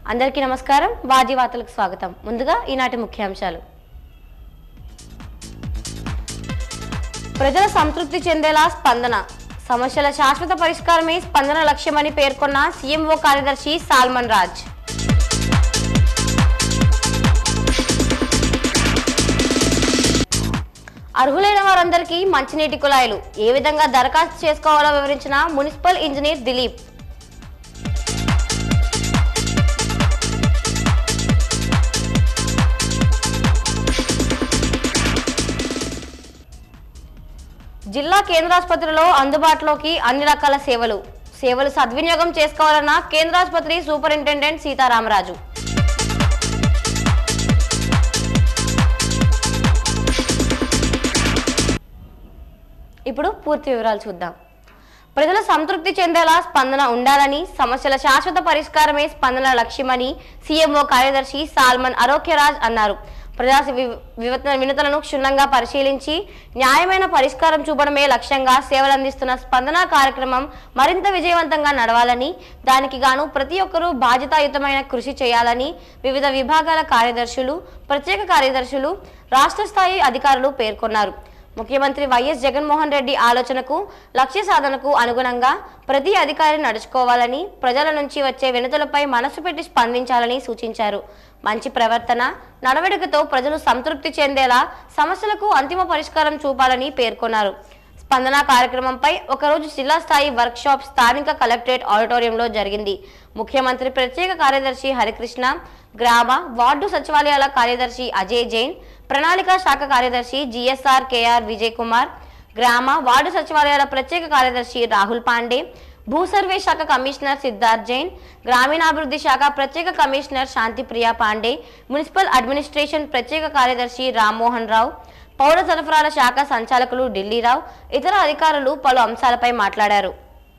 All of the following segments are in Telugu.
అందరికీ నమస్కారం వాజీ వార్తలకు స్వాగతం ముందుగా ఈనాటి ముఖ్యాంశాలు ప్రజల సంతృప్తి చెందేలా స్పందన సమస్యల శాశ్వత పరిష్కారమే స్పందన లక్ష్యమని పేర్కొన్న సీఎంఓ కార్యదర్శి సాల్మన్ రాజ్ అర్హులైన వారందరికీ మంచినీటి కుళాయిలు ఏ విధంగా దరఖాస్తు చేసుకోవాలో వివరించిన మున్సిపల్ ఇంజనీర్ దిలీప్ జిల్లా కేంద్రాసుపత్రిలో అందుబాటులోకి అన్ని రకాల సేవలు సేవలు సద్వినియోగం చేసుకోవాలన్న కేంద్రాసుపత్రి సూపరింటెండెంట్ సీతారామరాజు ఇప్పుడు పూర్తి వివరాలు చూద్దాం ప్రజల సంతృప్తి చెందేలా స్పందన ఉండాలని సమస్యల శాశ్వత పరిష్కారమే స్పందన లక్ష్యమని సీఎంఓ కార్యదర్శి సాల్మన్ అరోక్యరాజ్ అన్నారు ప్రజా వి- వివత- వినతులను క్షుణ్ణంగా పరిశీలించి న్యాయమైన పరిష్కారం చూపడమే లక్ష్యంగా సేవలందిస్తున్న స్పందన కార్యక్రమం మరింత విజయవంతంగా నడవాలని దానికి గాను ప్రతి ఒక్కరూ బాధ్యతాయుతమైన కృషి చేయాలని వివిధ విభాగాల కార్యదర్శులు ప్రత్యేక కార్యదర్శులు రాష్ట్ర స్థాయి అధికారులు పేర్కొన్నారు ముఖ్యమంత్రి వైఎస్ జగన్మోహన్ రెడ్డి ఆలోచనకు లక్ష్య సాధనకు అనుగుణంగా ప్రతి అధికారి నడుచుకోవాలని ప్రజల నుంచి వచ్చే వినతులపై మనసు పెట్టి స్పందించాలని సూచించారు మంచి ప్రవర్తన నడవడికతో ప్రజలు సంతృప్తి చెందేలా సమస్యలకు అంతిమ పరిష్కారం చూపాలని పేర్కొన్నారు స్పందన కార్యక్రమంపై ఒకరోజు జిల్లా స్థాయి వర్క్ షాప్ స్థానిక కలెక్టరేట్ ఆడిటోరియంలో జరిగింది ముఖ్యమంత్రి ప్రత్యేక కార్యదర్శి హరికృష్ణ గ్రామ వార్డు సచివాలయాల కార్యదర్శి అజయ్ జైన్ ప్రణాళిక శాఖ కార్యదర్శి జిఎస్ఆర్ కేఆర్ విజయ్ కుమార్ గ్రామ వార్డు సచివాలయాల ప్రత్యేక కార్యదర్శి రాహుల్ పాండే భూ సర్వే శాఖ కమిషనర్ సిద్ధార్థ్ జైన్ గ్రామీణాభివృద్ధి శాఖ ప్రత్యేక commissioner Shantipriya Pandey municipal administration ప్రత్యేక కార్యదర్శి రామ్మోహన్ రావు పౌర సరఫరాల శాఖ సంచాలకులు ఢిల్లీరావు ఇతర అధికారులు పలు అంశాలపై మాట్లాడారు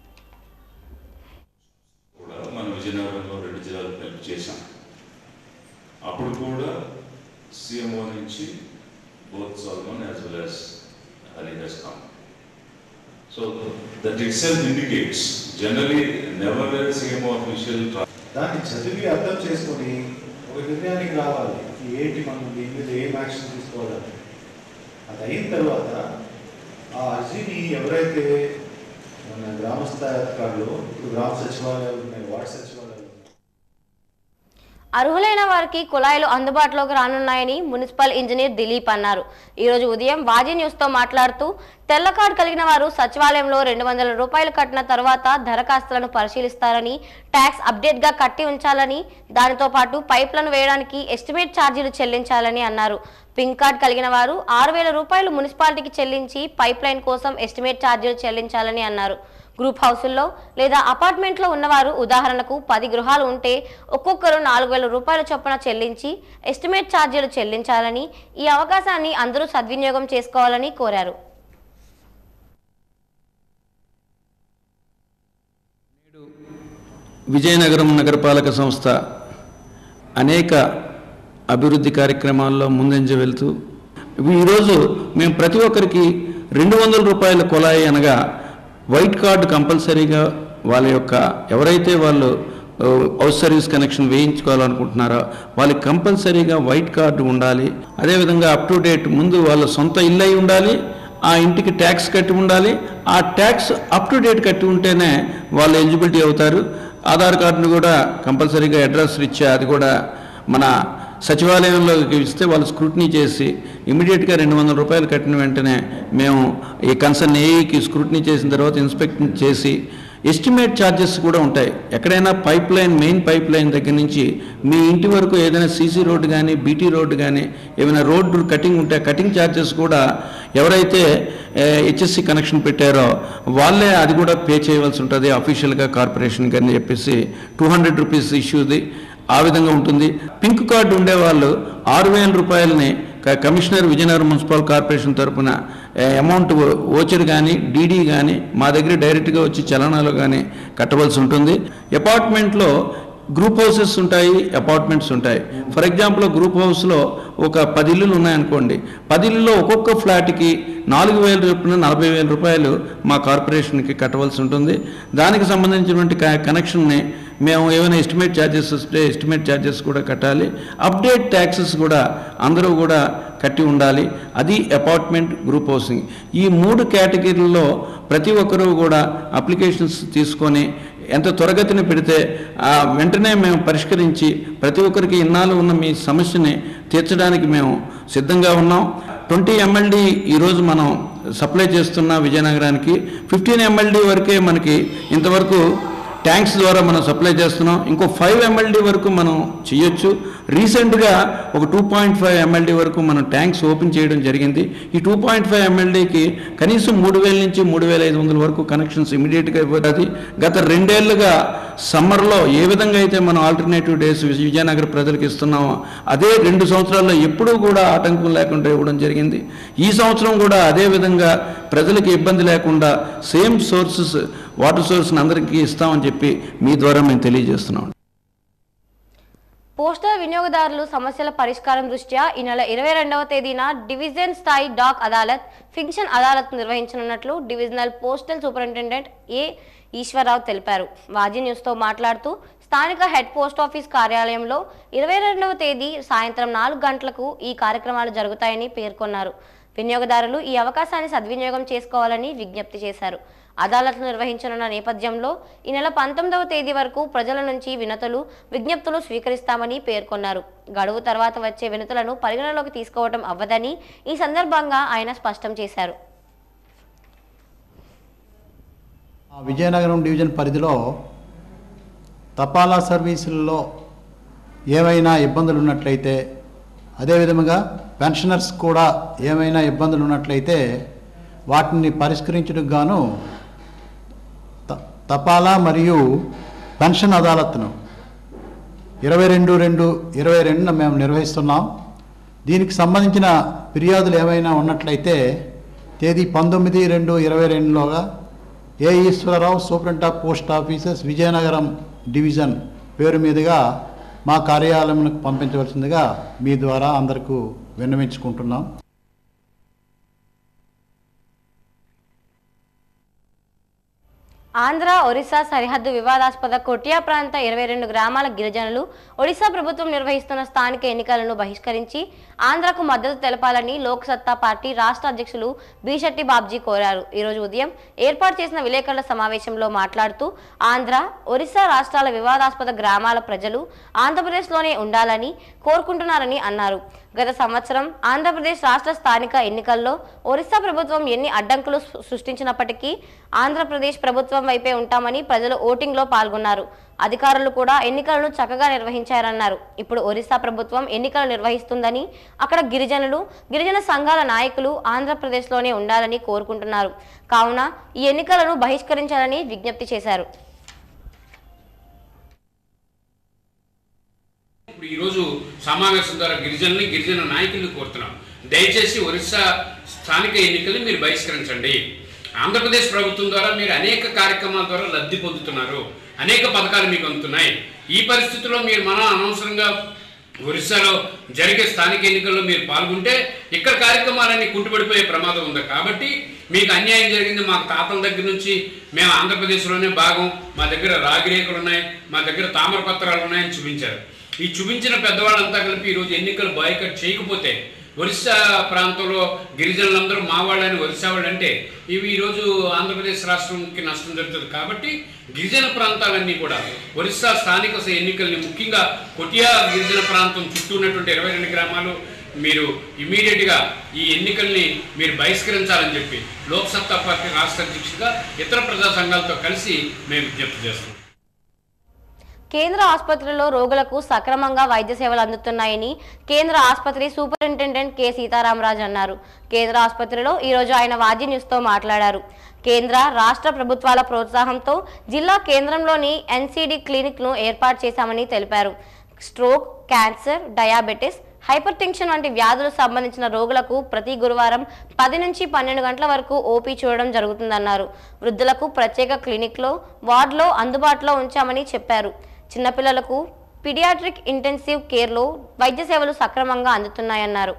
కూడా మన విజయనగరంలో రెండు జిల్లాలు కలిపి చేశాం అప్పుడు కూడా సీఎంఓ నుంచి both Salman as well as Ali he's come so that itself indicates generally never CMO official దాన్ని చదివి అర్థం చేసుకొని ఒక నిర్ణయానికి రావాలి ఏంటి మనం దీని మీద ఏం యాక్షన్ తీసుకోవాలని అది అయిన తర్వాత ఆ అర్జీని ఎవరైతే మన గ్రామ స్థాయి అధికారులు ఇప్పుడు గ్రామ సచివాలయాలు ఉన్నాయి వార్డు సచివాలయాలు ఉన్నాయి అర్హులైన వారికి కుళాయిలు అందుబాటులోకి రానున్నాయని మున్సిపల్ ఇంజనీర్ దిలీప్ అన్నారు ఈ రోజు ఉదయం వాజీ న్యూస్ తో మాట్లాడుతూ తెల్ల కార్డు కలిగిన వారు సచివాలయంలో రెండు వందల రూపాయలు కట్టిన తర్వాత దరఖాస్తులను పరిశీలిస్తారని ట్యాక్స్ అప్డేట్ గా కట్టి ఉంచాలని దానితో పాటు పైప్లను వేయడానికి ఎస్టిమేట్ ఛార్జీలు చెల్లించాలని అన్నారు పింక్ కార్డ్ కలిగిన వారు ఆరు వేల రూపాయలు మున్సిపాలిటీకి చెల్లించి పైప్ లైన్ కోసం ఎస్టిమేట్ ఛార్జీలు చెల్లించాలని అన్నారు గ్రూప్ హౌసుల్లో లేదా అపార్ట్మెంట్లో ఉన్నవారు ఉదాహరణకు పది గృహాలు ఉంటే ఒక్కొక్కరు నాలుగు వేల రూపాయల చొప్పున చెల్లించి ఎస్టిమేట్ ఛార్జీలు చెల్లించాలని ఈ అవకాశాన్ని అందరూ సద్వినియోగం చేసుకోవాలని కోరారు విజయనగరం నగరపాలక సంస్థ అనేక అభివృద్ధి కార్యక్రమాల్లో ముందంజ వెళ్తూ ఈరోజు మేము ప్రతి ఒక్కరికి రెండు వందల రూపాయల కుళాయి అనగా వైట్ కార్డు కంపల్సరీగా వాళ్ళ యొక్క ఎవరైతే వాళ్ళు ఆ, హౌస్ సర్వీస్ కనెక్షన్ వేయించుకోవాలనుకుంటున్నారో వాళ్ళకి కంపల్సరీగా వైట్ కార్డు ఉండాలి అదేవిధంగా అప్ టు డేట్ ముందు వాళ్ళ సొంత ఇల్లు అయి ఉండాలి ఆ ఇంటికి ట్యాక్స్ కట్టి ఉండాలి ఆ ట్యాక్స్ అప్ టు డేట్ కట్టి ఉంటేనే వాళ్ళు ఎలిజిబిలిటీ అవుతారు ఆధార్ కార్డును కూడా కంపల్సరీగా అడ్రస్ ఇచ్చే అది కూడా మన సచివాలయంలోకి ఇస్తే వాళ్ళు స్క్రూటినీ చేసి ఇమీడియట్గా రెండు వందల రూపాయలు కట్టిన వెంటనే మేము ఈ కన్సర్న్ ఏఈకి స్క్రూటినీ చేసిన తర్వాత ఇన్స్పెక్షన్ చేసి ఎస్టిమేట్ ఛార్జెస్ కూడా ఉంటాయి ఎక్కడైనా pipeline main pipeline దగ్గర నుంచి మీ ఇంటి వరకు ఏదైనా సీసీ రోడ్డు కానీ బీటీ రోడ్డు కానీ ఏమైనా రోడ్డు కటింగ్ ఉంటే కటింగ్ ఛార్జెస్ కూడా ఎవరైతే హెచ్ఎస్సి కనెక్షన్ పెట్టారో వాళ్ళే అది కూడా పే చేయవలసి ఉంటుంది అఫీషియల్గా కార్పొరేషన్కి అని చెప్పేసి టూ హండ్రెడ్ రూపీస్ ఇష్యూది ఆ విధంగా ఉంటుంది పింక్ కార్డు ఉండేవాళ్ళు ఆరు వేల రూపాయలని క- కమిషనర్ విజయనగరం మున్సిపల్ కార్పొరేషన్ తరపున ఏ, అమౌంట్ ఓచర్ కానీ డీడీ కానీ మా దగ్గర డైరెక్ట్గా వచ్చి చలనాలు కానీ కట్టవలసి ఉంటుంది అపార్ట్మెంట్లో గ్రూప్ హౌసెస్ ఉంటాయి అపార్ట్మెంట్స్ ఉంటాయి ఫర్ ఎగ్జాంపుల్ గ్రూప్ హౌస్లో ఒక పది ఇల్లులు ఉన్నాయనుకోండి పది ఇల్లులో ఒక్కొక్క ఫ్లాట్కి నాలుగు వేల చొప్పున నలభై వేల రూపాయలు మా కార్పొరేషన్కి కట్టవలసి ఉంటుంది దానికి సంబంధించినటువంటి క- కనెక్షన్ని మేము ఏమైనా ఎస్టిమేట్ ఛార్జెస్ వస్తే ఎస్టిమేట్ ఛార్జెస్ కూడా కట్టాలి అప్డేట్ ట్యాక్సెస్ కూడా అందరూ కూడా కట్టి ఉండాలి అది అపార్ట్మెంట్ గ్రూప్ హౌసింగ్ ఈ మూడు కేటగిరీల్లో ప్రతి ఒక్కరూ కూడా అప్లికేషన్స్ తీసుకొని ఎంత త్వరగతిని పెడితే ఆ వెంటనే మేము పరిష్కరించి ప్రతి ఒక్కరికి ఇన్నాళ్ళు ఉన్న మీ సమస్యని తీర్చడానికి మేము సిద్ధంగా ఉన్నాం ట్వంటీ ఎంఎల్డి ఈరోజు మనం సప్లై చేస్తున్న విజయనగరానికి ఫిఫ్టీన్ ఎంఎల్డి వరకే మనకి ఇంతవరకు ట్యాంక్స్ ద్వారా మనం సప్లై చేస్తున్నాం ఇంకో ఫైవ్ ఎంఎల్డి వరకు మనం చేయొచ్చు రీసెంట్గా ఒక టూ పాయింట్ ఫైవ్ ఎంఎల్డి వరకు మనం ట్యాంక్స్ ఓపెన్ చేయడం జరిగింది ఈ టూ పాయింట్ ఫైవ్ ఎంఎల్డికి కనీసం మూడు వేల నుంచి మూడు వేల ఐదు వందల వరకు కనెక్షన్స్ ఇమీడియట్గా ఇవ్వదు గత రెండేళ్లుగా సమ్మర్లో ఏ విధంగా అయితే మనం ఆల్టర్నేటివ్ డేస్ విజయనగర ప్రజలకు ఇస్తున్నామో అదే రెండు సంవత్సరాల్లో ఎప్పుడూ కూడా ఆటంకం లేకుండా ఇవ్వడం జరిగింది ఈ సంవత్సరం కూడా అదే విధంగా ప్రజలకు ఇబ్బంది లేకుండా సేమ్ సోర్సెస్ వాటర్ సోర్స్ని అందరికీ ఇస్తామని చెప్పి మీ ద్వారా మేము తెలియజేస్తున్నాం పోస్టల్ వినియోగదారులు సమస్యల పరిష్కారం దృష్ట్యా ఈ నెల ఇరవై రెండవ తేదీన డివిజన్ స్థాయి డాక్ అదాలత్ ఫింక్షన్ అదాలత్ నిర్వహించనున్నట్లు divisional postal superintendent A Eswararao తెలిపారు వాజీ న్యూస్తో మాట్లాడుతూ స్థానిక హెడ్ పోస్ట్ ఆఫీస్ కార్యాలయంలో ఇరవై రెండవ తేదీ సాయంత్రం నాలుగు గంటలకు ఈ కార్యక్రమాలు జరుగుతాయని పేర్కొన్నారు వినియోగదారులు ఈ అవకాశాన్ని సద్వినియోగం చేసుకోవాలని విజ్ఞప్తి చేశారు అదాలత్లు నిర్వహించనున్న నేపథ్యంలో ఈ నెల పంతొమ్మిదవ తేదీ వరకు ప్రజల నుంచి వినతులు విజ్ఞప్తులు స్వీకరిస్తామని పేర్కొన్నారు గడువు తర్వాత వచ్చే వినతులను పరిగణలోకి తీసుకోవడం అవ్వదని ఈ సందర్భంగా ఆయన స్పష్టం చేశారు ఆ విజయనగరం డివిజన్ పరిధిలో తపాలా సర్వీసుల్లో ఏమైనా ఇబ్బందులు ఉన్నట్లయితే అదేవిధంగా పెన్షనర్స్ కూడా ఏమైనా ఇబ్బందులు ఉన్నట్లయితే వాటిని పరిష్కరించడానికి గాను త- తపాలా మరియు పెన్షన్ అదాలత్ను ఇరవై రెండు రెండు ఇరవై రెండున మేము నిర్వహిస్తున్నాం దీనికి సంబంధించిన ఫిర్యాదులు ఏమైనా ఉన్నట్లయితే తేదీ పంతొమ్మిది రెండు ఇరవై రెండులోగా A Eswararao superint of post offices Vizianagaram division పేరు మీదుగా మా కార్యాలయంకు పంపించవలసిందిగా మీ ద్వారా అందరికీ విన్నవించుకుంటున్నాం ఆంధ్ర ఒరిస్సా సరిహద్దు వివాదాస్పద కొటియా ప్రాంత ఇరవై రెండు గ్రామాల గిరిజనులు ఒడిశా ప్రభుత్వం నిర్వహిస్తున్న స్థానిక ఎన్నికలను బహిష్కరించి ఆంధ్రకు మద్దతు తెలపాలని లోక్ సత్తా పార్టీ రాష్ట్ర అధ్యక్షులు బీశెట్టి బాబ్జీ కోరారు ఈరోజు ఉదయం ఏర్పాటు చేసిన విలేకరుల సమావేశంలో మాట్లాడుతూ ఆంధ్ర ఒరిస్సా రాష్ట్రాల వివాదాస్పద గ్రామాల ప్రజలు ఆంధ్రప్రదేశ్లోనే ఉండాలని కోరుకుంటున్నారని అన్నారు గత సంవత్సరం ఆంధ్రప్రదేశ్ రాష్ట్ర స్థానిక ఎన్నికల్లో ఒరిస్సా ప్రభుత్వం ఎన్ని అడ్డంకులు సృ- సృష్టించినప్పటికీ ఆంధ్రప్రదేశ్ ప్రభుత్వం వైపే ఉంటామని ప్రజలు ఓటింగ్లో పాల్గొన్నారు అధికారులు కూడా ఎన్నికలను చక్కగా నిర్వహించారన్నారు ఇప్పుడు ఒరిస్సా ప్రభుత్వం ఎన్నికలు నిర్వహిస్తుందని అక్కడ గిరిజనులు గిరిజన సంఘాల నాయకులు ఆంధ్రప్రదేశ్లోనే ఉండాలని కోరుకుంటున్నారు కావున ఈ ఎన్నికలను బహిష్కరించాలని విజ్ఞప్తి చేశారు ఇప్పుడు ఈరోజు సమావేశం ద్వారా గిరిజనుల్ని గిరిజన నాయకుల్ని కోరుతున్నాం దయచేసి ఒరిస్సా స్థానిక ఎన్నికల్ని మీరు బహిష్కరించండి ఆంధ్రప్రదేశ్ ప్రభుత్వం ద్వారా మీరు అనేక కార్యక్రమాల ద్వారా లబ్ధి పొందుతున్నారు అనేక పథకాలు మీకు అందుతున్నాయి ఈ పరిస్థితుల్లో మీరు మన అనవసరంగా ఒరిస్సాలో జరిగే స్థానిక ఎన్నికల్లో మీరు పాల్గొంటే ఇక్కడ కార్యక్రమాలన్నీ కుంటుపడిపోయే ప్రమాదం ఉంది కాబట్టి మీకు అన్యాయం జరిగింది మాకు తాతల దగ్గర నుంచి మేము ఆంధ్రప్రదేశ్లోనే భాగం మా దగ్గర రాగిరేకులు ఉన్నాయి మా దగ్గర తామర పత్రాలు ఉన్నాయని చూపించారు ఈ చూపించిన పెద్దవాళ్ళంతా కలిపి ఈరోజు ఎన్నికలు బాయ్కట్ చేయకపోతే ఒరిస్సా ప్రాంతంలో గిరిజనులందరూ మా వాళ్ళని ఒరిస్సా వాళ్ళు అంటే ఇవి ఈరోజు ఆంధ్రప్రదేశ్ రాష్ట్రంకి నష్టం జరుగుతుంది కాబట్టి గిరిజన ప్రాంతాలన్నీ కూడా ఒరిస్సా స్థానిక ఎన్నికల్ని ముఖ్యంగా కొటియా గిరిజన ప్రాంతం చుట్టూ ఉన్నటువంటి ఇరవై రెండు గ్రామాలు మీరు ఇమీడియట్గా ఈ ఎన్నికల్ని మీరు బహిష్కరించాలని చెప్పి లోక్సత్తా పార్టీ రాష్ట్ర అధ్యక్షుడిగా ఇతర ప్రజా సంఘాలతో కలిసి మేము విజ్ఞప్తి చేస్తున్నాం కేంద్ర ఆసుపత్రిలో రోగులకు సక్రమంగా వైద్య సేవలు అందుతున్నాయని కేంద్ర ఆసుపత్రి సూపరింటెండెంట్ కె సీతారామరాజు అన్నారు కేంద్ర ఆసుపత్రిలో ఈరోజు ఆయన వాజీ న్యూస్తో మాట్లాడారు కేంద్ర రాష్ట్ర ప్రభుత్వాల ప్రోత్సాహంతో జిల్లా కేంద్రంలోని ఎన్సీడీ క్లినిక్ను ఏర్పాటు చేశామని తెలిపారు stroke cancer diabetes hypertension వంటి వ్యాధులకు సంబంధించిన రోగులకు ప్రతి గురువారం పది నుంచి పన్నెండు గంటల వరకు ఓపీ చూడడం జరుగుతుందన్నారు వృద్ధులకు ప్రత్యేక క్లినిక్లో వార్డులో అందుబాటులో ఉంచామని చెప్పారు చిన్నపిల్లలకు పిడియాట్రిక్ ఇంటెన్సివ్ కేర్లో వైద్య సేవలు సక్రమంగా అందుతున్నాయన్నారు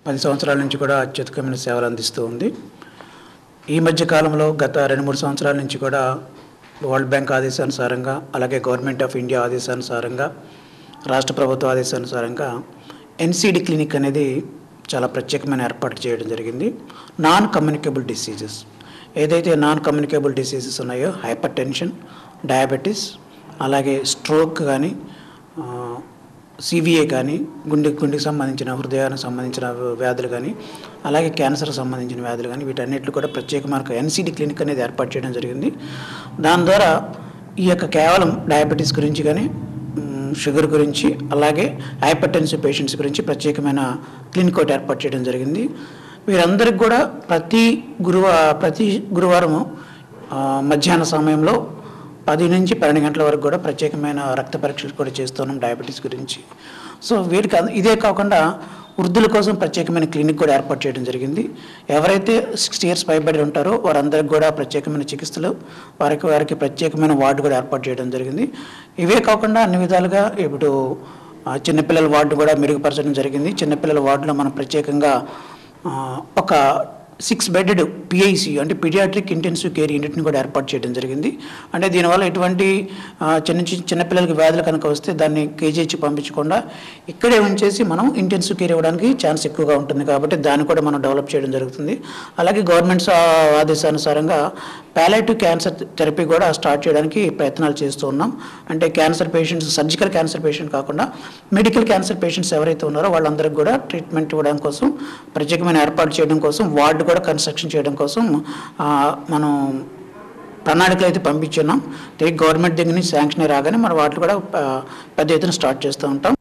పది సంవత్సరాల నుంచి కూడా అత్యుత్తమైన సేవలు అందిస్తూ ఉంది ఈ మధ్య కాలంలో గత రెండు మూడు సంవత్సరాల నుంచి కూడా వరల్డ్ బ్యాంక్ ఆదేశానుసారంగా అలాగే గవర్నమెంట్ ఆఫ్ ఇండియా ఆదేశానుసారంగా రాష్ట్ర ప్రభుత్వ ఆదేశానుసారంగా ఎన్సిడి క్లినిక్ అనేది చాలా ప్రత్యేకమైన ఏర్పాటు చేయడం జరిగింది నాన్ కమ్యూనికేబుల్ డిసీజెస్ ఏదైతే నాన్ కమ్యూనికేబుల్ డిసీజెస్ ఉన్నాయో హైపర్ టెన్షన్ డయాబెటీస్ అలాగే స్ట్రోక్ కానీ సివిఏ కానీ గుండె గుండెకి సంబంధించిన హృదయానికి సంబంధించిన వ్యాధులు కానీ అలాగే క్యాన్సర్కి సంబంధించిన వ్యాధులు కానీ వీటన్నిటిలో కూడా ప్రత్యేకమైన ఎన్సిడి క్లినిక్ అనేది ఏర్పాటు చేయడం జరిగింది దాని ద్వారా ఈ యొక్క కేవలం డయాబెటీస్ గురించి కానీ మ్, షుగర్ గురించి అలాగే హైపర్ టెన్సివ్ పేషెంట్స్ గురించి ప్రత్యేకమైన క్లినిక్ ఒకటి ఏర్పాటు చేయడం జరిగింది వీరందరికి కూడా ప్రతి గురువా ప్రతి గురువారము ఆ, మధ్యాహ్న సమయంలో పది నుంచి పన్నెండు గంటల వరకు కూడా ప్రత్యేకమైన రక్త పరీక్షలు కూడా చేస్తున్నాం డయాబెటీస్ గురించి సో వీటికి అద- ఇదే కాకుండా వృద్ధుల కోసం ప్రత్యేకమైన క్లినిక్ కూడా ఏర్పాటు చేయడం జరిగింది ఎవరైతే సిక్స్టీ ఇయర్స్ పైబడి ఉంటారో వారందరికి కూడా ప్రత్యేకమైన చికిత్సలు వారికి వారికి ప్రత్యేకమైన వార్డు కూడా ఏర్పాటు చేయడం జరిగింది ఇవే కాకుండా అన్ని విధాలుగా ఇప్పుడు ఆ, చిన్నపిల్లల వార్డు కూడా మెరుగుపరచడం జరిగింది చిన్నపిల్లల వార్డులో మనం ప్రత్యేకంగా ఆ, ఒక సిక్స్ బెడెడ్ పిఐసి అంటే పీడియాట్రిక్ ఇంటెన్సివ్ కేర్ యూనిట్ని కూడా ఏర్పాటు చేయడం జరిగింది అంటే దీనివల్ల ఎటువంటి ఆ, చిన్న చిన్న చిన్నపిల్లలకి వ్యాధులు కనుక వస్తే దాన్ని కేజీహెచ్ పంపించకుండా ఇక్కడే ఉంచేసి మనం ఇంటెన్సివ్ కేర్ ఇవ్వడానికి ఛాన్స్ ఎక్కువగా ఉంటుంది కాబట్టి దాన్ని కూడా మనం డెవలప్ చేయడం జరుగుతుంది అలాగే గవర్నమెంట్స్ ఆదేశానుసారంగా ప్యాలెటివ్ క్యాన్సర్ థెరపీ కూడా స్టార్ట్ చేయడానికి ప్రయత్నాలు చేస్తూ ఉన్నాం అంటే cancer patients surgical cancer patient కాకుండా మెడికల్ క్యాన్సర్ పేషెంట్స్ ఎవరైతే ఉన్నారో వాళ్ళందరికీ కూడా ట్రీట్మెంట్ ఇవ్వడం కోసం ప్రత్యేకమైన ఏర్పాటు చేయడం కోసం వార్డు కూడా కన్స్ట్రక్షన్ చేయడం కోసం ఆ, మనం ప్రణాళికలు అయితే పంపించున్నాం తిరిగి గవర్నమెంట్ దగ్గర నుంచి శాంక్షన్ రాగానే మన వాటిని కూడా ఆ, పెద్ద ఎత్తున స్టార్ట్ చేస్తూ ఉంటాం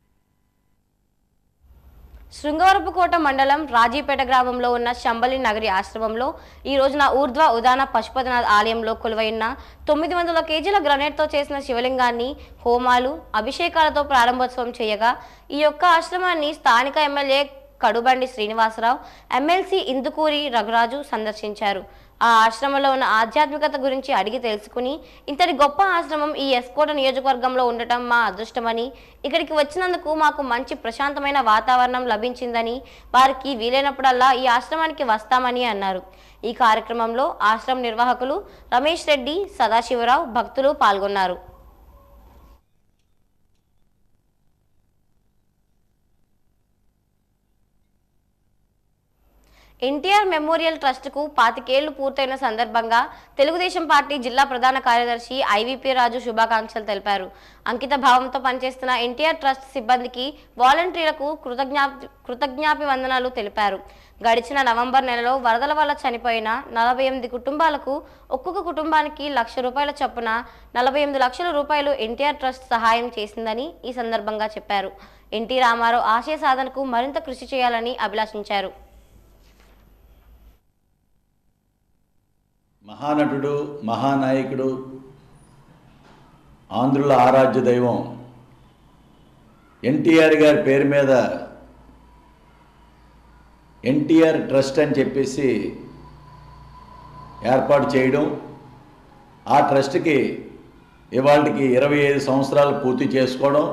శృంగవరపుకోట మండలం రాజీపేట గ్రామంలో ఉన్న శంబలి నగరి ఆశ్రమంలో ఈ రోజున ఊర్ధ్వ ఉదాన పశుపతినాథ్ ఆలయంలో కొలువైన తొమ్మిది వందల కేజీల గ్రనేట్తో చేసిన శివలింగాన్ని హోమాలు అభిషేకాలతో ప్రారంభోత్సవం చేయగా ఈ యొక్క ఆశ్రమాన్ని స్థానిక ఎమ్మెల్యే కడుబండి శ్రీనివాసరావు ఎమ్మెల్సీ ఇందుకూరి రఘురాజు సందర్శించారు ఆ ఆశ్రమంలో ఉన్న ఆధ్యాత్మికత గురించి అడిగి తెలుసుకుని ఇంతటి గొప్ప ఆశ్రమం ఈ ఎస్కోట నియోజకవర్గంలో ఉండటం మా అదృష్టమని ఇక్కడికి వచ్చినందుకు మాకు మంచి ప్రశాంతమైన వాతావరణం లభించిందని వారికి వీలైనప్పుడల్లా ఈ ఆశ్రమానికి వస్తామని అన్నారు ఈ కార్యక్రమంలో ఆశ్రమం నిర్వాహకులు రమేష్ రెడ్డి సదాశివరావు భక్తులు పాల్గొన్నారు ఎన్టీఆర్ మెమోరియల్ ట్రస్టుకు పాతికేళ్లు పూర్తయిన సందర్భంగా తెలుగుదేశం పార్టీ జిల్లా ప్రధాన కార్యదర్శి ఐవీపీ రాజు శుభాకాంక్షలు తెలిపారు అంకిత భావంతో పనిచేస్తున్న ఎన్టీఆర్ ట్రస్ట్ సిబ్బందికి వాలంటీర్లకు కృతజ్ఞా కృతజ్ఞాపి వందనాలు తెలిపారు గడిచిన నవంబర్ నెలలో వరదల వల్ల చనిపోయిన నలభై ఎనిమిది కుటుంబాలకు ఒక్కొక్క కుటుంబానికి లక్ష రూపాయల చొప్పున నలభై ఎనిమిది లక్షల రూపాయలు ఎన్టీఆర్ ట్రస్ట్ సహాయం చేసిందని ఈ సందర్భంగా చెప్పారు ఎన్టీ రామారావు ఆశయ సాధనకు మరింత కృషి చేయాలని అభిలాషించారు మహానటుడు మహానాయకుడు ఆంధ్రుల ఆరాధ్య దైవం ఎన్టీఆర్ గారి పేరు మీద ఎన్టీఆర్ ట్రస్ట్ అని చెప్పేసి ఏర్పాటు చేయడం ఆ ట్రస్ట్కి ఇవాళకి ఇరవై ఐదు సంవత్సరాలు పూర్తి చేసుకోవడం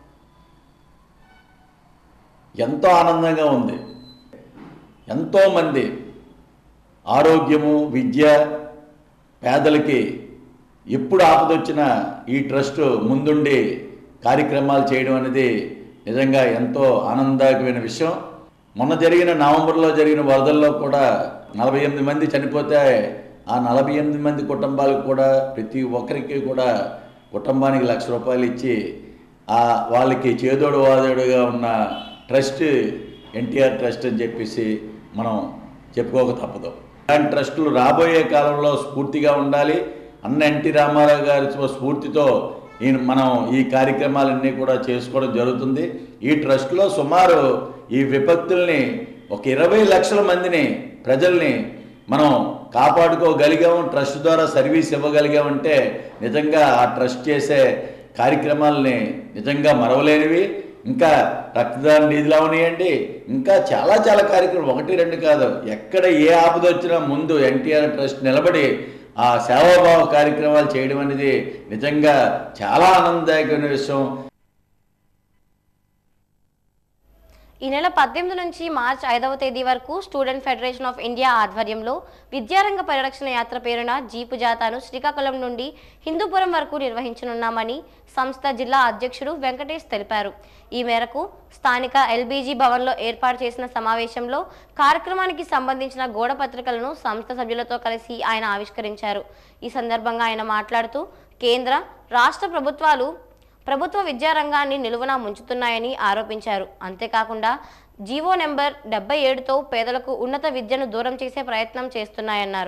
ఎంతో ఆనందంగా ఉంది ఎంతోమంది ఆరోగ్యము విద్య పేదలకి ఎప్పుడు ఆపదొచ్చినా ఈ ట్రస్ట్ ముందుండి కార్యక్రమాలు చేయడం అనేది నిజంగా ఎంతో ఆనందకరమైన విషయం మొన్న జరిగిన నవంబర్లో జరిగిన వరదల్లో కూడా నలభై ఎనిమిది మంది చనిపోతే ఆ నలభై ఎనిమిది మంది కుటుంబాలకు కూడా ప్రతి ఒక్కరికి కూడా కుటుంబానికి లక్ష రూపాయలు ఇచ్చి ఆ వాళ్ళకి చేదోడు వాదోడుగా ఉన్న ట్రస్ట్ ఎన్టీఆర్ ట్రస్ట్ అని చెప్పేసి మనం చెప్పుకోక తప్పదు ఇలాంటి ట్రస్టులు రాబోయే కాలంలో స్ఫూర్తిగా ఉండాలి అన్న ఎన్టీ రామారావు గారి స్ఫూర్తితో ఈ మనం ఈ కార్యక్రమాలన్నీ కూడా చేసుకోవడం జరుగుతుంది ఈ ట్రస్ట్లో సుమారు ఈ విపత్తుల్ని ఒక ఇరవై లక్షల మందిని ప్రజల్ని మనం కాపాడుకోగలిగాం ట్రస్ట్ ద్వారా సర్వీస్ ఇవ్వగలిగామంటే నిజంగా ఆ ట్రస్ట్ చేసే కార్యక్రమాలని నిజంగా మరవలేనివి ఇంకా రక్తదాన నిధులు అవనియండి ఇంకా చాలా చాలా కార్యక్రమాలు ఒకటి రెండు కాదు ఎక్కడ ఏ ఆపద వచ్చినా ముందు ఎన్టీఆర్ ట్రస్ట్ నిలబడి ఆ సేవాభావ కార్యక్రమాలు చేయడం అనేది నిజంగా చాలా ఆనందదాయకమైన విషయం ఈ నెల పద్దెనిమిది నుంచి మార్చ్ ఐదవ తేదీ వరకు స్టూడెంట్ ఫెడరేషన్ ఆఫ్ ఇండియా ఆధ్వర్యంలో విద్యారంగ పరిరక్షణ యాత్ర పేరున జీపు జాతాను శ్రీకాకుళం నుండి హిందూపురం వరకు నిర్వహించనున్నామని సంస్థ జిల్లా అధ్యక్షుడు వెంకటేష్ తెలిపారు ఈ మేరకు స్థానిక ఎల్బీజీ భవన్లో ఏర్పాటు చేసిన సమావేశంలో కార్యక్రమానికి సంబంధించిన గోడ పత్రికలను సంస్థ సభ్యులతో కలిసి ఆయన ఆవిష్కరించారు ఈ సందర్భంగా ఆయన మాట్లాడుతూ కేంద్ర రాష్ట్ర ప్రభుత్వాలు ప్రభుత్వ విద్యారంగాన్ని నిలువున ముంచుతున్నాయని ఆరోపించారు అంతేకాకుండా జీవో నెంబర్ డెబ్బై ఏడుతో పేదలకు ఉన్నత విద్యను దూరం చేసే ప్రయత్నం చేస్తున్నాయన్నారు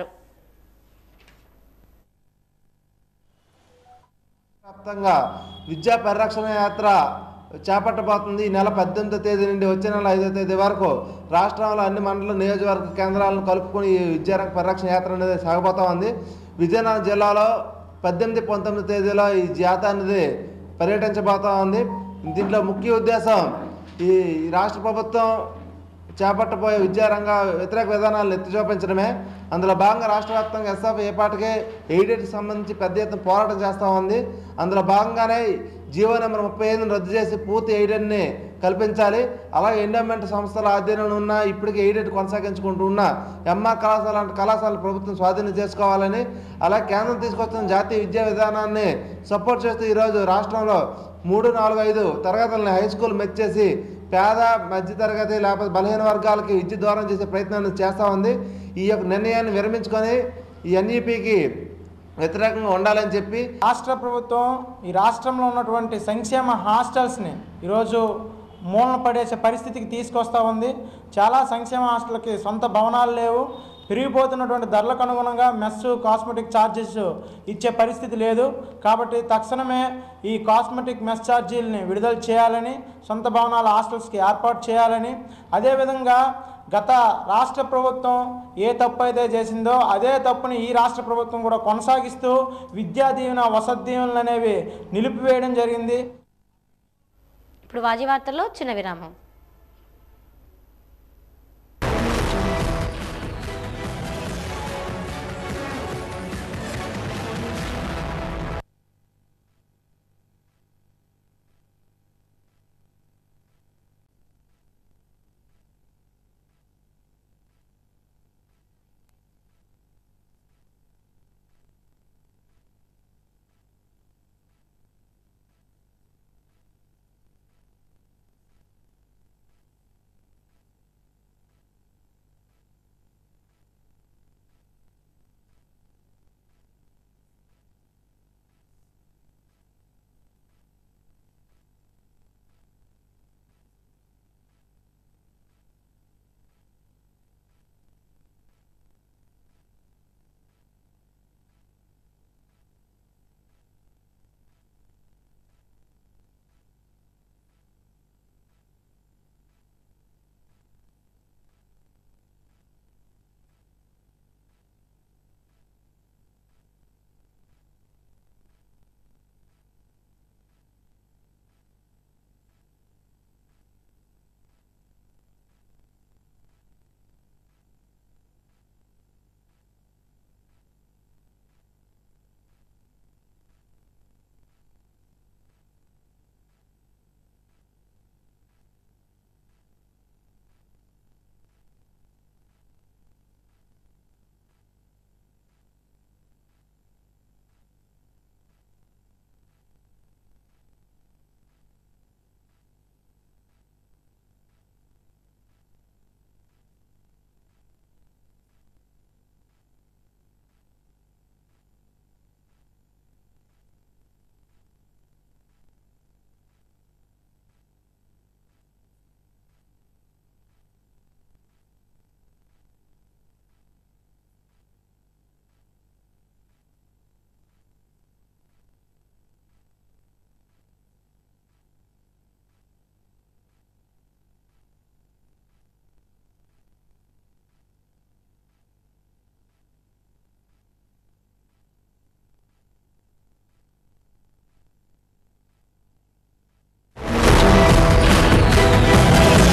వ్యాప్తంగా విద్యా పరిరక్షణ యాత్ర చేపట్టబోతుంది ఈ నెల పద్దెనిమిదో తేదీ నుండి వచ్చే నెల ఐదో తేదీ వరకు రాష్ట్రంలో అన్ని మండల నియోజకవర్గ కేంద్రాలను కలుపుకొని ఈ విద్యారంగ పరిరక్షణ యాత్ర అనేది సాగబోతా ఉంది విజయనగరం జిల్లాలో పద్దెనిమిది పంతొమ్మిది తేదీలో ఈ జాత అనేది పర్యటించబోతా ఉంది దీంట్లో ముఖ్య ఉద్దేశం ఈ రాష్ట్ర ప్రభుత్వం చేపట్టబోయే విద్యారంగ వ్యతిరేక విధానాలను ఎత్తి చూపించడమే అందులో భాగంగా రాష్ట్ర వ్యాప్తంగా ఎస్ఎఫ్ ఏపాటికే ఎయిడెడ్కి సంబంధించి పెద్ద ఎత్తున పోరాటం చేస్తూ ఉంది అందులో భాగంగానే జీవో నెంబర్ ముప్పై ఐదును రద్దు చేసి పూర్తి ఎయిడెడ్ని కల్పించాలి అలాగే ఎండోమెంట్ సంస్థల ఆధీనంలో ఉన్న ఇప్పటికే ఎయిడెడ్ కొనసాగించుకుంటూ ఉన్న ఎంఆర్ కళాశాల లాంటి కళాశాల ప్రభుత్వం స్వాధీనం చేసుకోవాలని అలాగే కేంద్రం తీసుకొస్తున్న జాతీయ విద్యా విధానాన్ని సపోర్ట్ చేస్తూ ఈరోజు రాష్ట్రంలో మూడు నాలుగు ఐదు తరగతులని హై స్కూల్ మెచ్చేసి పేద మధ్యతరగతి లేకపోతే బలహీన వర్గాలకి విద్య దూరం చేసే ప్రయత్నాన్ని చేస్తూ ఉంది ఈ యొక్క నిర్ణయాన్ని విరమించుకొని ఈ ఎన్ఈపికి వ్యతిరేకంగా ఉండాలని చెప్పి రాష్ట్ర ప్రభుత్వం ఈ రాష్ట్రంలో ఉన్నటువంటి సంక్షేమ హాస్టల్స్ని ఈరోజు మూలన పడేసే పరిస్థితికి తీసుకొస్తూ ఉంది చాలా సంక్షేమ హాస్టల్కి సొంత భవనాలు లేవు పెరిగిపోతున్నటువంటి ధరలకు అనుగుణంగా మెస్ కాస్మెటిక్ ఛార్జెస్ ఇచ్చే పరిస్థితి లేదు కాబట్టి తక్షణమే ఈ కాస్మెటిక్ మెస్ ఛార్జీలని విడుదల చేయాలని సొంత భవనాల హాస్టల్స్కి ఏర్పాటు చేయాలని అదేవిధంగా గత రాష్ట్ర ప్రభుత్వం ఏ తప్పు అయితే చేసిందో అదే తప్పుని ఈ రాష్ట్ర ప్రభుత్వం కూడా కొనసాగిస్తూ విద్యా దీవెన వసతి దీవెనలు అనేవి నిలిపివేయడం జరిగింది ఇప్పుడు వాజీ వార్తల్లో చిన్న విరామం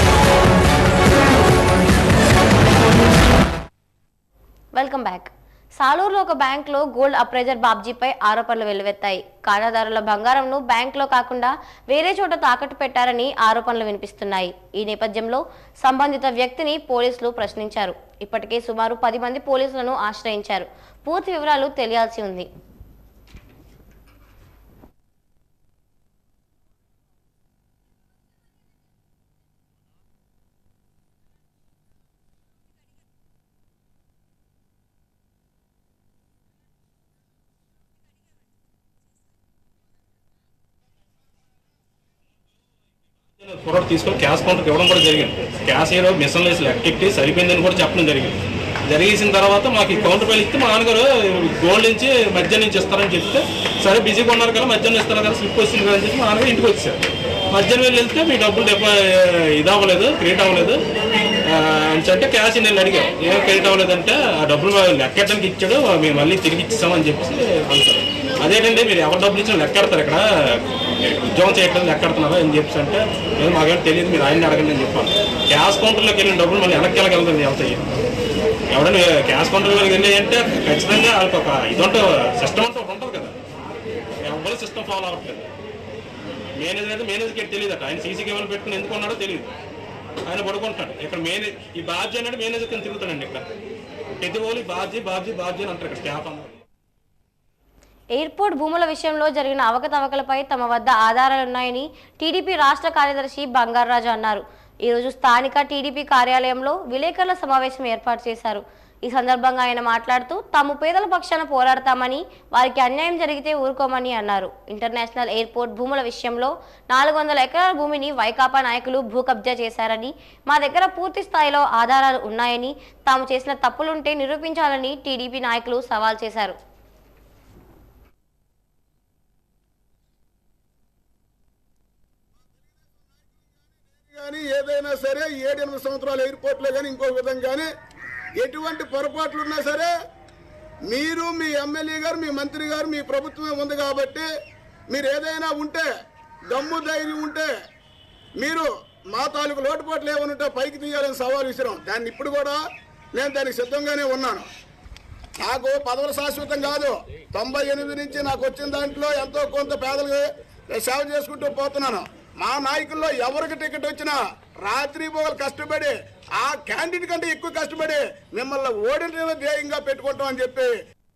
వెల్కమ్ బ్యాక్ సాలూరులో ఒక బ్యాంకులో గోల్డ్ అప్రైజర్ బాబ్జీపై ఆరోపణలు వెల్లువెత్తాయి ఖాతాదారుల బంగారంను బ్యాంకులో కాకుండా వేరే చోట తాకట్టు పెట్టారని ఆరోపణలు వినిపిస్తున్నాయి ఈ నేపథ్యంలో సంబంధిత వ్యక్తిని పోలీసులు ప్రశ్నించారు ఇప్పటికే సుమారు పది మంది పోలీసులను ఆశ్రయించారు పూర్తి వివరాలు తెలియాల్సి ఉంది కుర్రాడు తీసుకొని క్యాష్ కౌంటర్కి ఇవ్వడం కూడా జరిగింది క్యాష్ ఏదో మిషన్ వేసి లెక్కెట్టి సరిపోయిందని కూడా చెప్పడం జరిగింది జరిగేసిన తర్వాత మాకు ఈ కౌంటర్ పైలు ఇస్తే మా నాన్నగారు గోల్డ్ నుంచి మధ్యాహ్నం నుంచి ఇస్తారని చెప్తే సరే బిజీగా ఉన్నారు కదా మధ్యాహ్నం ఇస్తారు కదా స్లిప్ వచ్చింది కదా అని చెప్పి మా నాన్నగారు ఇంటికి వచ్చారు మధ్యాహ్నం వెళ్ళి వెళ్తే మీ డబ్బులు డిపా ఇది అవ్వలేదు క్రియేట్ అవ్వలేదు ఆ, అని అంటే క్యాష్ నేను అడిగాను ఏం క్రెడిట్ అవ్వలేదంటే ఆ డబ్బులు లెక్కెట్టడానికి ఇచ్చాడు మేము మళ్ళీ తిరిగి ఇచ్చామని చెప్పేసి అంటారు అదేంటండి మీరు ఎవరు డబ్బులు ఇచ్చినా లెక్కెడతారు ఇక్కడ ఉద్యోగం చేయట్లేదు లెక్కెడుతున్నారా అని చెప్పేసి అంటే లేదు మాకేం తెలియదు మీరు ఆయన్ని అడగండి అని చెప్పాను క్యాష్ కౌంటర్లోకి వెళ్ళిన డబ్బులు మళ్ళీ వెనక్కి వెళ్ళగలదండి వెళ్తాయి ఎవరైనా క్యాష్ కౌంటర్లోకి వెళ్ళి అంటే ఖచ్చితంగా వాళ్ళకి ఒక ఇదంటే సిస్టమ్ అంటే ఒకటి ఉంటుంది కదా ఎవరు సిస్టమ్ ఫాలో అవ్వట్లేదు మేనేజర్ అయితే మేనేజర్కి తెలియదట ఆయన సీసీ కెమెరా పెట్టుకుని ఎందుకు ఉన్నాడో తెలియదు ఆయన పడుకుంటాడు ఇక్కడ మేనేజ్ ఈ బాధ్య అంటే మేనేజర్ కింద తిరుగుతాడండి ఇక్కడ ప్రతి ఓలి బాధ్య బాధ్య బాధ్య అని అంటారు ఇక్కడ స్టాఫ్ అందరూ ఎయిర్పోర్ట్ భూముల విషయంలో జరిగిన అవకతవకలపై తమ వద్ద ఆధారాలున్నాయని టీడీపీ రాష్ట్ర కార్యదర్శి బంగారాజు అన్నారు ఈరోజు స్థానిక టీడీపీ కార్యాలయంలో విలేకరుల సమావేశం ఏర్పాటు చేశారు ఈ సందర్భంగా ఆయన మాట్లాడుతూ తాము పేదల పక్షాన పోరాడతామని వారికి అన్యాయం జరిగితే ఊరుకోమని అన్నారు ఇంటర్నేషనల్ ఎయిర్పోర్ట్ భూముల విషయంలో నాలుగు వందల ఎకరాల భూమిని వైకాపా నాయకులు భూ కబ్జా చేశారని మా దగ్గర పూర్తి స్థాయిలో ఆధారాలు ఉన్నాయని తాము చేసిన తప్పులుంటే నిరూపించాలని టీడీపీ నాయకులు సవాల్ చేశారు కానీ ఏదైనా సరే ఏడెనిమిది సంవత్సరాలు ఎయిర్పోర్ట్లో కానీ ఇంకో విధంగా కానీ ఎటువంటి పొరపాట్లు ఉన్నా సరే మీరు మీ ఎమ్మెల్యే గారు మీ మంత్రి గారు మీ ప్రభుత్వమే ఉంది కాబట్టి మీరు ఏదైనా ఉంటే దమ్ము ధైర్యం ఉంటే మీరు మా తాలూకు లోటుపాట్లు ఏమైనా ఉంటే పైకి తీయాలని సవాల్ విసిరాం దాన్ని ఇప్పుడు కూడా నేను దానికి సిద్ధంగానే ఉన్నాను నాకు పదవులు శాశ్వతం కాదు తొంభై ఎనిమిది నుంచి నాకు వచ్చిన దాంట్లో ఎంతో కొంత పేదలకు సేవ చేసుకుంటూ పోతున్నాను మా నాయకుల్లో ఎవరికి టికెట్ వచ్చినా రాత్రి పోగలు కష్టపడి ఆ క్యాండిడేట్ కంటే ఎక్కువ కష్టపడి మిమ్మల్ని ఓడించడం ధ్యేయంగా పెట్టుకుంటాం అని చెప్పి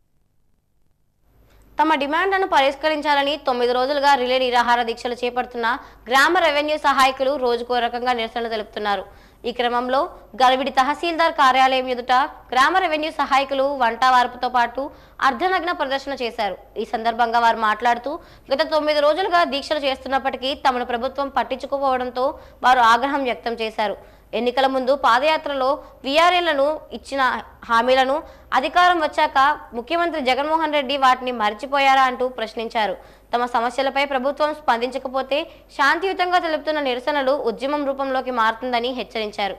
తమ డిమాండ్లను పరిష్కరించాలని తొమ్మిది రోజులుగా రిలే నిరాహార దీక్షలు చేపడుతున్న గ్రామ రెవెన్యూ సహాయకులు రోజుకో రకంగా నిరసనలు తెలుపుతున్నారు ఈ క్రమంలో గర్విడి తహసీల్దార్ కార్యాలయం ఎదుట గ్రామ రెవెన్యూ సహాయకులు వంట వార్పుతో పాటు అర్ధనగ్న ప్రదర్శన చేశారు ఈ సందర్భంగా వారు మాట్లాడుతూ గత తొమ్మిది రోజులుగా దీక్షలు చేస్తున్నప్పటికీ తమను ప్రభుత్వం పట్టించుకోకపోవడంతో వారు ఆగ్రహం వ్యక్తం చేశారు ఎన్నికల ముందు పాదయాత్రలో వీఆర్ఏలను ఇచ్చిన హామీలను అధికారం వచ్చాక ముఖ్యమంత్రి జగన్మోహన్ రెడ్డి వాటిని మర్చిపోయారా అంటూ ప్రశ్నించారు తమ సమస్యలపై ప్రభుత్వం స్పందించకపోతే శాంతియుతంగా తెలుపుతున్న నిరసనలు ఉద్యమం రూపంలోకి మారుతుందని హెచ్చరించారు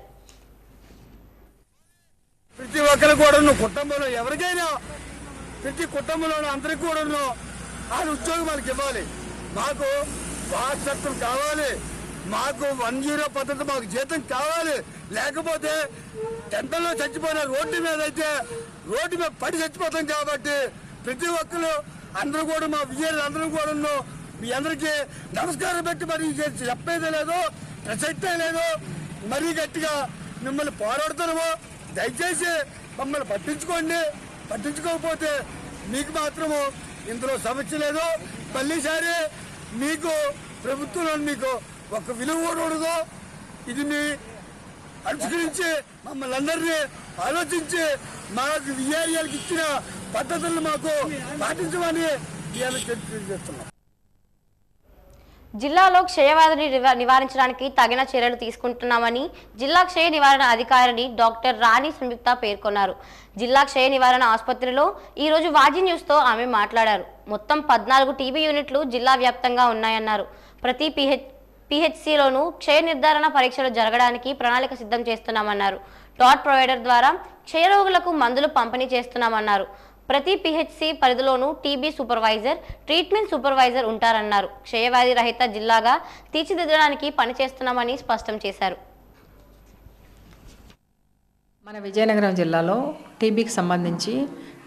ప్రతి ఒక్కరు కూడా కుటుంబంలో ఎవరికైనా ప్రతి కుటుంబంలో అందరికి కూడా వాళ్ళ ఉద్యోగం మనకి ఇవ్వాలి మాకు వారసత్వం కావాలి మాకు వన్ జీరో పద్ధతి మాకు జీతం కావాలి లేకపోతే టెంటల్లో చచ్చిపోయిన రోడ్డు మీద అయితే రోడ్డు మీద పడి చచ్చిపోతాం కాబట్టి ప్రతి ఒక్కరు అందరూ కూడా మా విజయాలు అందరూ కూడా మీ అందరికీ నమస్కారం పెట్టి మరి ఇది చెప్పేదే లేదు ప్రసక్తే లేదు మరీ గట్టిగా మిమ్మల్ని పోరాడుతున్నాము దయచేసి మమ్మల్ని పట్టించుకోండి పట్టించుకోకపోతే మీకు మాత్రము ఇందులో సమస్య లేదు మళ్ళీసారి మీకు ప్రభుత్వంలో మీకు ఒక విలువ కూడా ఉండదు ఇది మీ అనుసరించి మమ్మల్ని అందరినీ ఆలోచించి మాకు విఆర్ఏలకు ఇచ్చిన పద్ధతులను మాకు పాటించమని ఇవాళ తెలియజేస్తున్నాం జిల్లాలో క్షయవ్యాధిని నివా- నివారించడానికి తగిన చర్యలు తీసుకుంటున్నామని జిల్లా క్షయ నివారణ అధికారిని డాక్టర్ రాణి సంయుక్త పేర్కొన్నారు జిల్లా క్షయ నివారణ ఆసుపత్రిలో ఈ రోజు వాజీ న్యూస్తో ఆమె మాట్లాడారు మొత్తం పద్నాలుగు టీబీ యూనిట్లు జిల్లా వ్యాప్తంగా ఉన్నాయన్నారు ప్రతి పిహెచ్ పిహెచ్సిలోనూ క్షయ నిర్ధారణ పరీక్షలు జరగడానికి ప్రణాళిక సిద్ధం చేస్తున్నామన్నారు డాట్ ప్రొవైడర్ ద్వారా క్షయరోగులకు మందులు పంపిణీ చేస్తున్నామన్నారు ప్రతి పిహెచ్సి పరిధిలోనూ టీబీ సూపర్వైజర్ ట్రీట్మెంట్ సూపర్వైజర్ ఉంటారన్నారు క్షయవ్యాధి రహిత జిల్లాగా తీర్చిదిద్దడానికి పనిచేస్తున్నామని స్పష్టం చేశారు మన విజయనగరం జిల్లాలో టీబీకి సంబంధించి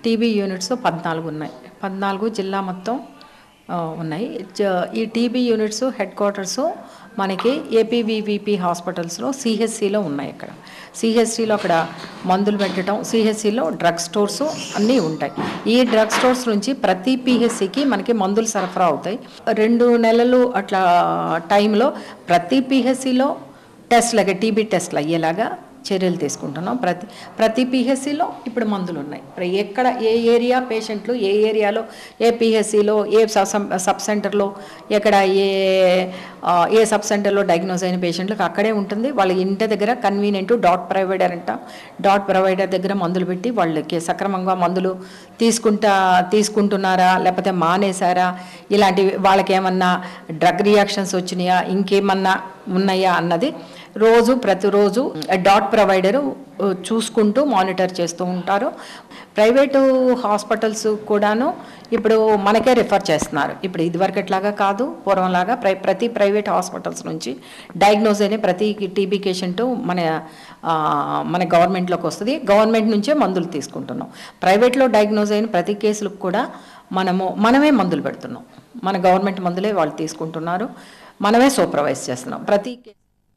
టీబీ యూనిట్స్ పద్నాలుగు ఉన్నాయి పద్నాలుగు జిల్లా మొత్తం ఆ, ఉన్నాయి జ- ఈ టీబీ యూనిట్స్ హెడ్ క్వార్టర్స్ మనకి ఏపీవీవీపీ హాస్పిటల్స్లో సిహెచ్సిలో ఉన్నాయి ఇక్కడ సిహెచ్సిలో అక్కడ మందులు పెట్టడం సిహెచ్సిలో డ్రగ్ స్టోర్స్ అన్నీ ఉంటాయి ఈ డ్రగ్ స్టోర్స్ నుంచి ప్రతి పిహెచ్సికి మనకి మందులు సరఫరా అవుతాయి రెండు నెలలు అట్లా టైంలో ప్రతి పిహెచ్సిలో టెస్ట్లగా టీబీ టెస్ట్లు అయ్యేలాగా చర్యలు తీసుకుంటున్నాం ప్రతి ప్రతి పిహెచ్సిలో ఇప్పుడు మందులు ఉన్నాయి ప్ర- ఎక్కడ ఏ ఏరియా పేషెంట్లు ఏ ఏరియాలో ఏ పిహెచ్సిలో ఏ సబ్ సబ్ సెంటర్లో ఎక్కడ ఏ ఆ, ఏ సబ్ సెంటర్లో డయాగ్నోస్ అయిన పేషెంట్లకు అక్కడే ఉంటుంది వాళ్ళ ఇంటి దగ్గర కన్వీనియంట్ డాట్ ప్రొవైడర్ అంట డాట్ ప్రొవైడర్ దగ్గర మందులు పెట్టి వాళ్ళకి సక్రమంగా మందులు తీసుకుంటా తీసుకుంటున్నారా లేకపోతే మానేశారా ఇలాంటివి వాళ్ళకి ఏమన్నా డ్రగ్ రియాక్షన్స్ వచ్చినాయా ఇంకేమన్నా ఉన్నాయా అన్నది రోజు ప్రతిరోజు డాట్ ప్రొవైడరు చూసుకుంటూ మానిటర్ చేస్తూ ఉంటారు ప్రైవేటు హాస్పిటల్స్ కూడాను ఇప్పుడు మనకే రిఫర్ చేస్తున్నారు ఇప్పుడు ఇదివరకట్లాగా కాదు పూర్వంలాగా ప్రై ప్రతి ప్రైవేట్ హాస్పిటల్స్ నుంచి డయాగ్నోజ్ అయిన ప్రతి టీబీ పేషెంట్ మన ఆ, మన గవర్నమెంట్లోకి వస్తుంది గవర్నమెంట్ నుంచే మందులు తీసుకుంటున్నాం ప్రైవేట్లో డయాగ్నోజ్ అయిన ప్రతి కేసులకు కూడా మనము మనమే మందులు పెడుతున్నాం మన గవర్నమెంట్ మందులే వాళ్ళు తీసుకుంటున్నారు మనమే సూపర్వైజ్ చేస్తున్నాం ప్రతి కే-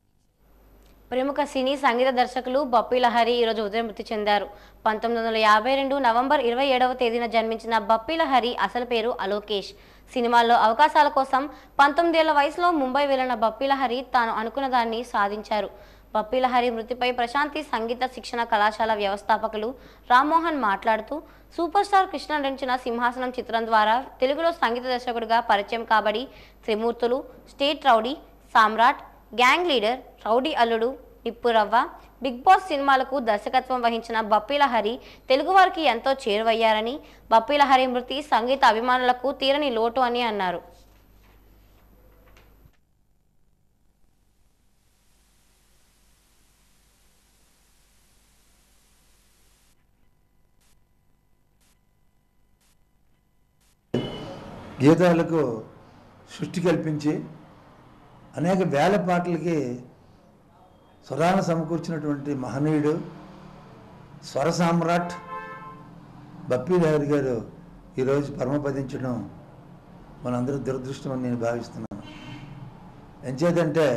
ప్రముఖ సినీ సంగీత దర్శకులు బప్పి లహరి ఈరోజు ఉదయం మృతి చెందారు పంతొమ్మిది వందల యాభై రెండు నవంబర్ ఇరవై ఏడవ తేదీన జన్మించిన బప్పి లహరి అసలు పేరు అలోకేష్ సినిమాల్లో అవకాశాల కోసం పంతొమ్మిదేళ్ల వయసులో ముంబై వెళ్లిన బప్పి లహరి తాను అనుకున్న దాన్ని సాధించారు బప్పి లహరి మృతిపై ప్రశాంతి సంగీత శిక్షణ కళాశాల వ్యవస్థాపకులు రామ్మోహన్ మాట్లాడుతూ సూపర్ స్టార్ కృష్ణ నటించిన సింహాసనం చిత్రం ద్వారా తెలుగులో సంగీత దర్శకుడిగా పరిచయం కాబడి Trimurtulu state rowdy Samrat gang leader rowdy Alludu Nippuravva big boss సినిమాలకు దర్శకత్వం వహించిన బప్పీల హరి తెలుగువారికి ఎంతో చేరువయ్యారని బప్పీల హరి మృతి సంగీత అభిమానులకు తీరని లోటు అని అన్నారు గీతాలకు సృష్టి కల్పించి అనేక వేల పాటలకి స్వరాలను సమకూర్చినటువంటి మహనీయుడు స్వర సామ్రాట్ బప్పీ లహరి గారు ఈరోజు పరమపదించడం మనందరూ దురదృష్టం అని నేను భావిస్తున్నాను ఎంచేదంటే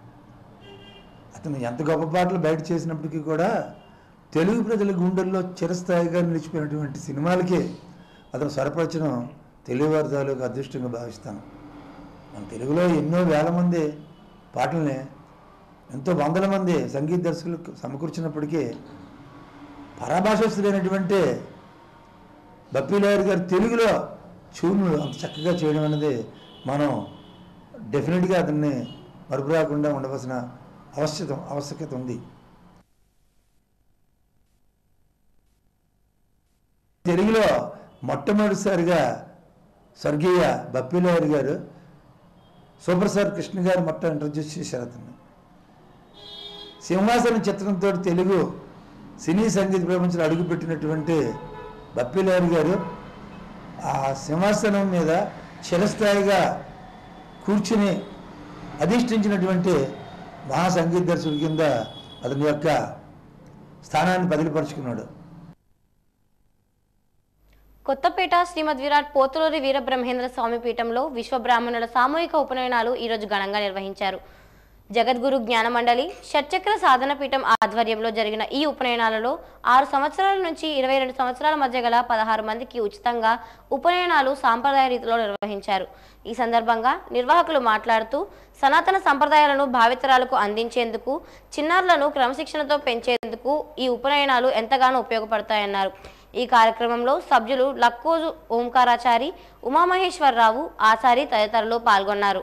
అతను ఎంత గొప్ప పాటలు బయట చేసినప్పటికీ కూడా తెలుగు ప్రజల గుండెల్లో చిరస్థాయిగా నిలిచిపోయినటువంటి సినిమాలకి అతను స్వరపరచడం తెలుగువారి తాలూకు అదృష్టంగా భావిస్తాను మన తెలుగులో ఎన్నో వేల మంది పాటల్ని ఎంతో వందల మంది సంగీత దర్శకులు సమకూర్చినప్పటికీ పరాభాషస్తుడైనటువంటి బప్పీలాయర్ గారు తెలుగులో చూను అంత చక్కగా చేయడం అనేది మనం డెఫినెట్గా అతన్ని మరుపు రాకుండా ఉండవలసిన అవశ్యత ఆవశ్యకత ఉంది తెలుగులో మొట్టమొదటిసారిగా స్వర్గీయ బప్పీలాయర్ గారు సూపర్ స్టార్ కృష్ణ గారు మొట్ట ఇంట్రడ్యూస్ చేశారు అతన్ని సింహాసనం చిత్రంతో తెలుగు సినీ సంగీత ప్రపంచంలో అడుగుపెట్టినటువంటి బప్పిలారి గారు ఆ సింహాసనం మీద చిరస్థాయిగా కూర్చుని అధిష్ఠించినటువంటి మహా సంగీత దర్శకుడి కింద అతని యొక్క స్థానాన్ని బదిలిపరుచుకున్నాడు కొత్తపేట శ్రీమద్ విరాట్ పోతులూరి వీరబ్రహ్మేంద్ర స్వామి పీఠంలో విశ్వబ్రాహ్మణుల సామూహిక ఉపనయనాలు ఈరోజు ఘనంగా నిర్వహించారు జగద్గురు జ్ఞానమండలి షట్చక్ర సాధన పీఠం ఆధ్వర్యంలో జరిగిన ఈ ఉపనయనాలలో ఆరు సంవత్సరాల నుంచి ఇరవై రెండు సంవత్సరాల మధ్య గల పదహారు మందికి ఉచితంగా ఉపనయనాలు సాంప్రదాయ రీతిలో నిర్వహించారు ఈ సందర్భంగా నిర్వాహకులు మాట్లాడుతూ సనాతన సంప్రదాయాలను భావితరాలకు అందించేందుకు చిన్నారులను క్రమశిక్షణతో పెంచేందుకు ఈ ఉపనయనాలు ఎంతగానో ఉపయోగపడతాయన్నారు ఈ కార్యక్రమంలో సభ్యులు లక్కోజు ఓంకారాచారి ఉమామహేశ్వరరావు ఆచారి తదితరులు పాల్గొన్నారు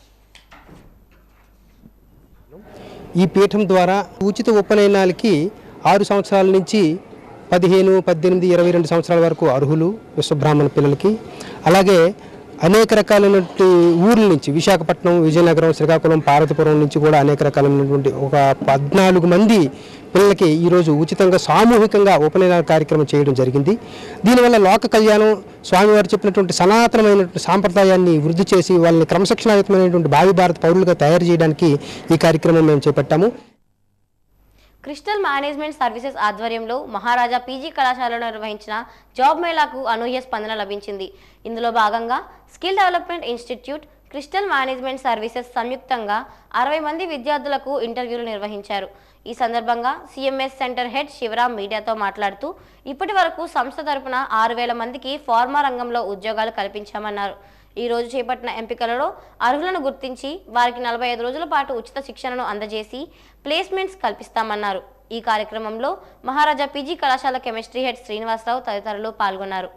ఈ పీఠం ద్వారా ఉచిత ఉపనయనాలకి ఆరు సంవత్సరాల నుంచి పదిహేను పద్దెనిమిది ఇరవై రెండు సంవత్సరాల వరకు అర్హులు విశ్వబ్రాహ్మణ పిల్లలకి అలాగే అనేక రకాలైనటువంటి ఊర్ల నుంచి విశాఖపట్నం విజయనగరం శ్రీకాకుళం పార్వతీపురం నుంచి కూడా అనేక రకాలైనటువంటి ఒక పద్నాలుగు మంది పిల్లలకి ఈరోజు ఉచితంగా సామూహికంగా ఉపనయన కార్యక్రమం చేయడం జరిగింది దీనివల్ల లోక కళ్యాణం స్వామివారు చెప్పినటువంటి సనాతనమైనటువంటి సాంప్రదాయాన్ని వృద్ధి చేసి వాళ్ళని క్రమశిక్షణాయుతమైనటువంటి భావి భారత పౌరులుగా తయారు చేయడానికి ఈ కార్యక్రమం మేము చేపట్టాము క్రిస్టల్ మేనేజ్మెంట్ సర్వీసెస్ ఆధ్వర్యంలో మహారాజా పీజీ కళాశాలలో నిర్వహించిన జాబ్ మేళాకు అనూహ్య స్పందన లభించింది ఇందులో భాగంగా skill development institute crystal management services సంయుక్తంగా అరవై మంది విద్యార్థులకు ఇంటర్వ్యూలు నిర్వహించారు ఈ సందర్భంగా సిఎంఎస్ సెంటర్ హెడ్ శివరాం మీడియాతో మాట్లాడుతూ ఇప్పటి వరకు సంస్థ తరపున ఆరు వేల మందికి ఫార్మా రంగంలో ఉద్యోగాలు కల్పించామన్నారు ఈ రోజు చేపట్టిన ఎంపికలలో అర్హులను గుర్తించి వారికి నలభై ఐదు రోజుల పాటు ఉచిత శిక్షణను అందజేసి ప్లేస్మెంట్స్ కల్పిస్తామన్నారు ఈ కార్యక్రమంలో మహారాజా పీజీ కళాశాల కెమిస్ట్రీ హెడ్ శ్రీనివాసరావు తదితరులు పాల్గొన్నారు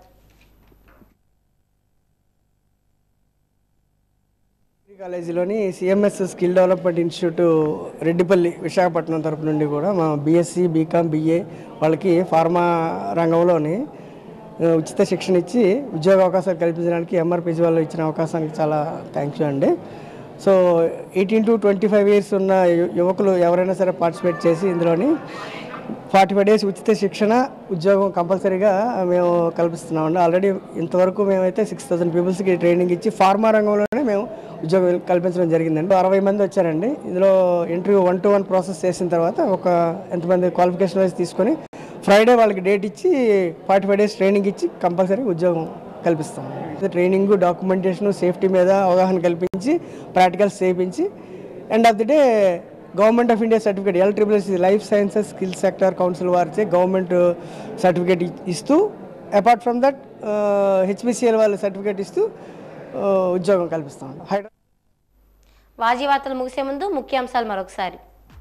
డిగ్రీ కాలేజీలోని CMS skill development institute Reddipalli Visakhapatnam తరపు నుండి కూడా మా బీఎస్సీ బీకామ్ బీఏ వాళ్ళకి ఫార్మా రంగంలోని ఆ, ఉచిత శిక్షణ ఇచ్చి ఉద్యోగ అవకాశాలు కల్పించడానికి ఎంఆర్పీజీ వాళ్ళు ఇచ్చిన అవకాశానికి చాలా థ్యాంక్ యూ అండి so eighteen to twenty five years ఉన్న యు- యువకులు ఎవరైనా సరే పార్టిసిపేట్ చేసి ఇందులోని ఫార్టీ ఫైవ్ డేస్ ఉచిత శిక్షణ ఉద్యోగం కంపల్సరీగా మేము కల్పిస్తున్నామండి ఆల్రెడీ ఇంతవరకు మేమైతే సిక్స్ థౌసండ్ పీపుల్స్కి ట్రైనింగ్ ఇచ్చి ఫార్మా రంగంలోనే మేము ఉద్యోగం కల్పించడం జరిగిందండి అరవై మంది వచ్చారండి ఇందులో interview one to one process చేసిన తర్వాత ఒక ఎంతమంది క్వాలిఫికేషన్ వైజ్ తీసుకొని ఫ్రైడే వాళ్ళకి డేట్ ఇచ్చి ఫార్టీ ఫైవ్ డేస్ ట్రైనింగ్ ఇచ్చి కంపల్సరీ ఉద్యోగం కల్పిస్తాం ట్రైనింగ్ డాక్యుమెంటేషన్ సేఫ్టీ మీద అవగాహన కల్పించి ప్రాక్టికల్స్ చేయించి end of the day government of India certificate L triple life sciences skill sector council వారిచే గవర్నమెంట్ సర్టిఫికేట్ ఇస్తూ అపార్ట్ ఫ్రమ్ దట్ హెచ్పిసిఎల్ వాళ్ళ సర్టిఫికేట్ ఇస్తూ ఆ, ఉద్యోగం కల్పిస్తాం హైదరాబాద్ వాజీ వార్తలు ముగిసే ముందు ముఖ్యాంశాలు మరొకసారి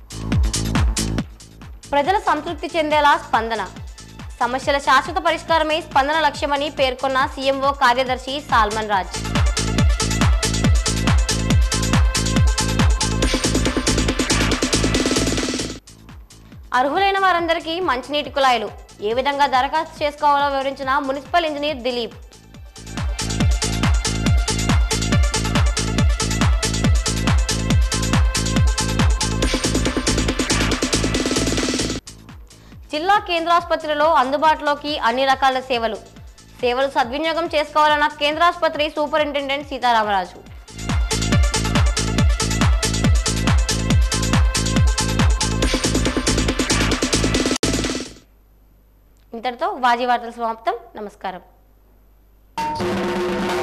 ప్రజల సంతృప్తి చెందేలా స్పందన సమస్యల శాశ్వత పరిష్కారమే స్పందన లక్ష్యమని పేర్కొన్న సీఎంఓ కార్యదర్శి సాల్మన్ రాజ్ అర్హులైన వారందరికీ మంచినీటి కుళాయిలు ఏ విధంగా దరఖాస్తు చేసుకోవాలో వివరించిన మున్సిపల్ ఇంజనీర్ దిలీప్ జిల్లా కేంద్రాసుపత్రిలో అందుబాటులోకి అన్ని రకాల సేవలు సేవలు సద్వినియోగం చేసుకోవాలన్న కేంద్రాసుపత్రి సూపరింటెండెంట్ సీతారామరాజు ఇంతటితో వాజీ వార్తలు సమాప్తం నమస్కారం